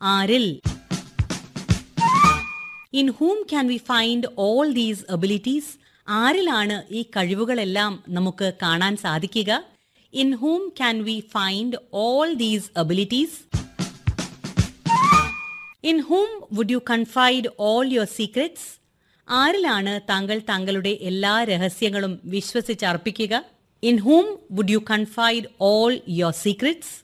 ആരിൽ in whom can we find all these abilities ആരിലാണ് ഈ കഴിവുകളെല്ലാം നമുക്ക് കാണാൻ സാധിക്കുക in whom can we find all these abilities in whom would you confide all your secrets ആരിലാണ് താങ്കൾ താങ്കളുടെ എല്ലാ രഹസ്യങ്ങളും വിശ്വസിച്ചർപ്പിക്കുക in whom would you confide all your secrets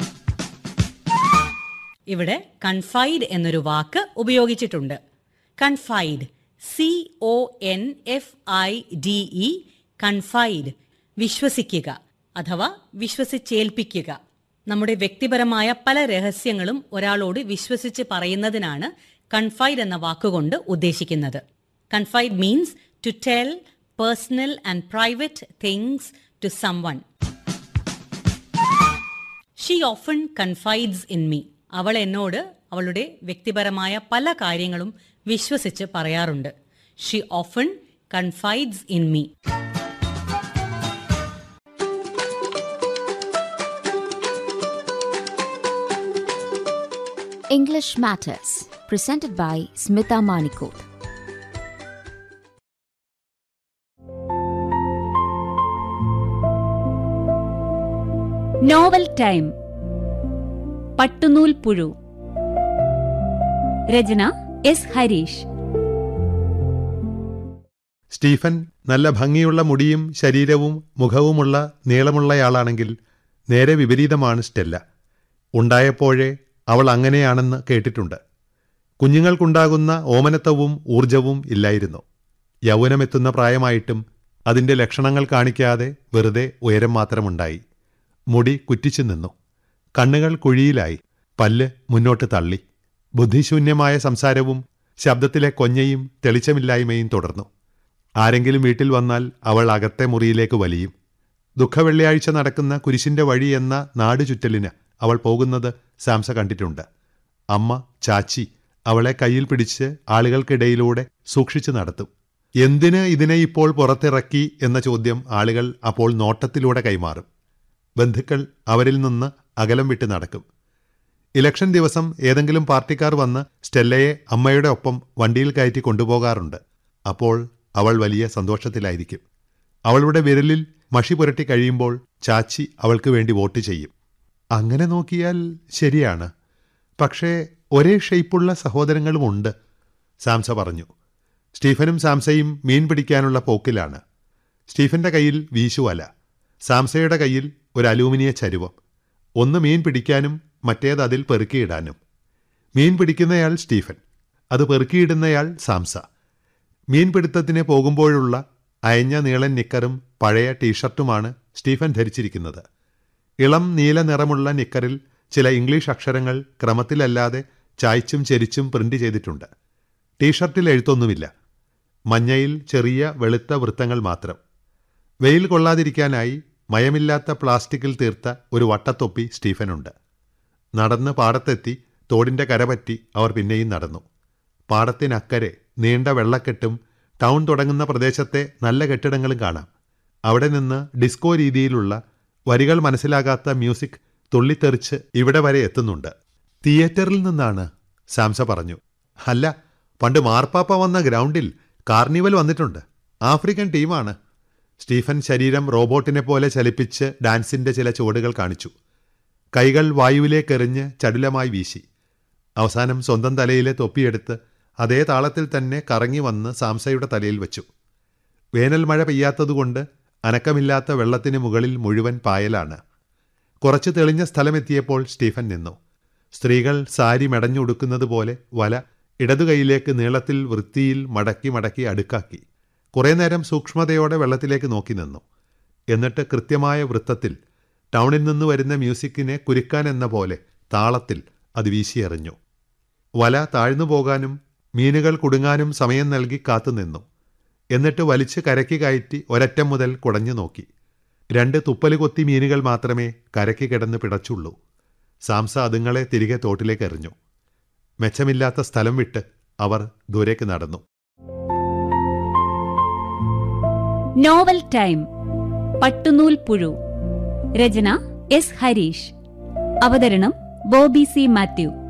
ഇവിടെ കൺഫൈഡ് എന്നൊരു വാക്ക് ഉപയോഗിച്ചിട്ടുണ്ട് confide C O N F I D E confide വിശ്വസിക്കുക അഥവാ വിശ്വസിച്ചേൽപ്പിക്കുക നമ്മുടെ വ്യക്തിപരമായ പല രഹസ്യങ്ങളും ഒരാളോട് വിശ്വസിച്ച് പറയുന്നതിനാണ് കൺഫൈഡ് എന്ന വാക്കുകൊണ്ട് ഉദ്ദേശിക്കുന്നത് confide means to tell personal and private things to someone she often confides in me അവൾ എന്നോട് അവളുടെ വ്യക്തിപരമായ പല കാര്യങ്ങളും വിശ്വസിച്ച് പറയാറുണ്ട് she often confides in me English Matters, presented by Smita Manikot. Novel time പട്ടുനൂൽ പുഴു രചന എസ് ഹരീഷ് സ്റ്റീഫൻ നല്ല ഭംഗിയുള്ള മുടിയും ശരീരവും മുഖവുമുള്ള നീളമുള്ളയാളാണെങ്കിൽ നേരെ വിപരീതമാണ് സ്റ്റെല്ല ഉണ്ടായപ്പോഴേ അവൾ അങ്ങനെയാണെന്ന് കേട്ടിട്ടുണ്ട് കുഞ്ഞുങ്ങൾക്കുണ്ടാകുന്ന ഓമനത്വവും ഊർജവും ഇല്ലായിരുന്നു യൗവനമെത്തുന്ന പ്രായമായിട്ടും അതിന്റെ ലക്ഷണങ്ങൾ കാണിക്കാതെ വെറുതെ ഉയരം മാത്രമുണ്ടായി മുടി കുറ്റിച്ചു നിന്നു കണ്ണുകൾ കുഴിയിലായി പല്ല് മുന്നോട്ട് തള്ളി ബുദ്ധിശൂന്യമായ സംസാരവും ശബ്ദത്തിലെ കൊഞ്ഞയും തെളിച്ചമില്ലായ്മയും തുടർന്നു ആരെങ്കിലും വീട്ടിൽ വന്നാൽ അവൾ അകത്തെ മുറിയിലേക്ക് വലിയും ദുഃഖവെള്ളിയാഴ്ച നടക്കുന്ന കുരിശിന്റെ വഴി എന്ന നാടു ചുറ്റലിന് അവൾ പോകുന്നത് സാംസ കണ്ടിട്ടുണ്ട് അമ്മ ചാച്ചി അവളെ കയ്യിൽ പിടിച്ച് ആളുകൾക്കിടയിലൂടെ സൂക്ഷിച്ചു നടത്തും എന്തിന് ഇതിനെ ഇപ്പോൾ പുറത്തിറക്കി എന്ന ചോദ്യം ആളുകൾ അപ്പോൾ നോട്ടത്തിലൂടെ കൈമാറും ബന്ധുക്കൾ അവരിൽ നിന്ന് അകലം വിട്ട് നടക്കും ഇലക്ഷൻ ദിവസം ഏതെങ്കിലും പാർട്ടിക്കാർ വന്ന് സ്റ്റെല്ലയെ അമ്മയുടെ ഒപ്പം വണ്ടിയിൽ കയറ്റി കൊണ്ടുപോകാറുണ്ട് അപ്പോൾ അവൾ വലിയ സന്തോഷത്തിലായിരിക്കും അവളുടെ വിരലിൽ മഷി പുരട്ടി കഴിയുമ്പോൾ ചാച്ചി അവൾക്ക് വേണ്ടി വോട്ട് ചെയ്യും അങ്ങനെ നോക്കിയാൽ ശരിയാണ് പക്ഷേ ഒരേ ഷെയ്പ്പുള്ള സഹോദരങ്ങളുമുണ്ട് സാംസ പറഞ്ഞു സ്റ്റീഫനും സാംസയും മീൻ പിടിക്കാനുള്ള പോക്കിലാണ് സ്റ്റീഫന്റെ കയ്യിൽ വീശുവല സാംസയുടെ കയ്യിൽ ഒരു അലൂമിനിയ ചരുവം ഒന്ന് മീൻ പിടിക്കാനും മറ്റേത് അതിൽ പെറുക്കിയിടാനും മീൻ പിടിക്കുന്നയാൾ സ്റ്റീഫൻ അത് പെറുക്കിയിടുന്നയാൾ സാംസ മീൻപിടുത്തത്തിന് പോകുമ്പോഴുള്ള അയഞ്ഞ നീളൻ നിക്കറും പഴയ ടീഷർട്ടുമാണ് സ്റ്റീഫൻ ധരിച്ചിരിക്കുന്നത് ഇളം നീല നിറമുള്ള നിക്കറിൽ ചില ഇംഗ്ലീഷ് അക്ഷരങ്ങൾ ക്രമത്തിലല്ലാതെ ചായ്ച്ചും ചെരിച്ചും പ്രിന്റ് ചെയ്തിട്ടുണ്ട് ടീഷർട്ടിൽ എഴുത്തൊന്നുമില്ല മഞ്ഞയിൽ ചെറിയ വെളുത്ത വൃത്തങ്ങൾ മാത്രം വെയിൽ കൊള്ളാതിരിക്കാനായി മയമില്ലാത്ത പ്ലാസ്റ്റിക്കിൽ തീർത്ത ഒരു വട്ടത്തൊപ്പി സ്റ്റീഫനുണ്ട് നടന്ന് പാടത്തെത്തി തോടിന്റെ കരപറ്റി അവർ പിന്നെയും നടന്നു പാടത്തിനക്കരെ നീണ്ട വെള്ളക്കെട്ടും ടൗൺ തുടങ്ങുന്ന പ്രദേശത്തെ നല്ല കെട്ടിടങ്ങളും കാണാം അവിടെ നിന്ന് ഡിസ്കോ രീതിയിലുള്ള വരികൾ മനസ്സിലാകാത്ത മ്യൂസിക് തുള്ളിത്തെറിച്ച് ഇവിടെ വരെ എത്തുന്നുണ്ട് തിയേറ്ററിൽ നിന്നാണ് സാംസ പറഞ്ഞു അല്ല പണ്ട് മാർപ്പാപ്പ വന്ന ഗ്രൗണ്ടിൽ കാർണിവൽ വന്നിട്ടുണ്ട് ആഫ്രിക്കൻ ടീമാണ് സ്റ്റീഫൻ ശരീരം റോബോട്ടിനെ പോലെ ചലിപ്പിച്ച് ഡാൻസിന്റെ ചില ചുവടുകൾ കാണിച്ചു കൈകൾ വായുവിലേക്കെറിഞ്ഞ് ചടുലമായി വീശി അവസാനം സ്വന്തം തലയിലെ തൊപ്പിയെടുത്ത് അതേ താളത്തിൽ തന്നെ കറങ്ങി വന്ന് സാംസയുടെ തലയിൽ വെച്ചു വേനൽ മഴ പെയ്യാത്തതുകൊണ്ട് അനക്കമില്ലാത്ത വെള്ളത്തിന് മുകളിൽ മുഴുവൻ പായലാണ് കുറച്ച് തെളിഞ്ഞ സ്ഥലമെത്തിയപ്പോൾ സ്റ്റീഫൻ നിന്നു സ്ത്രീകൾ സാരി മെടഞ്ഞുടുക്കുന്നത് പോലെ വല ഇടതുകൈയിലേക്ക് നീളത്തിൽ വൃത്തിയിൽ മടക്കി മടക്കി അടുക്കാക്കി കുറേ നേരം സൂക്ഷ്മതയോടെ വെള്ളത്തിലേക്ക് നോക്കി നിന്നു എന്നിട്ട് കൃത്യമായ വൃത്തത്തിൽ ടൗണിൽ നിന്ന് വരുന്ന മ്യൂസിക്കിനെ കുരുക്കാൻ എന്ന പോലെ താളത്തിൽ അത് വീശിയെറിഞ്ഞു വല താഴ്ന്നു പോകാനും മീനുകൾ കുടുങ്ങാനും സമയം നൽകി കാത്തുനിന്നു എന്നിട്ട് വലിച്ച് കരയ്ക്ക് കയറ്റി ഒരറ്റം മുതൽ കുടഞ്ഞു നോക്കി രണ്ട് തുപ്പല് കൊത്തി മീനുകൾ മാത്രമേ കരയ്ക്ക് കിടന്ന് പിടച്ചുള്ളൂ സാംസ അതുങ്ങളെ തിരികെ തോട്ടിലേക്ക് എറിഞ്ഞു മെച്ചമില്ലാത്ത സ്ഥലം വിട്ട് അവർ ദൂരേക്ക് നടന്നു നോവൽ ടൈം പട്ടുനൂൽ പുഴു രചന എസ് ഹരീഷ് അവതരണം ബോബി സി മാത്യു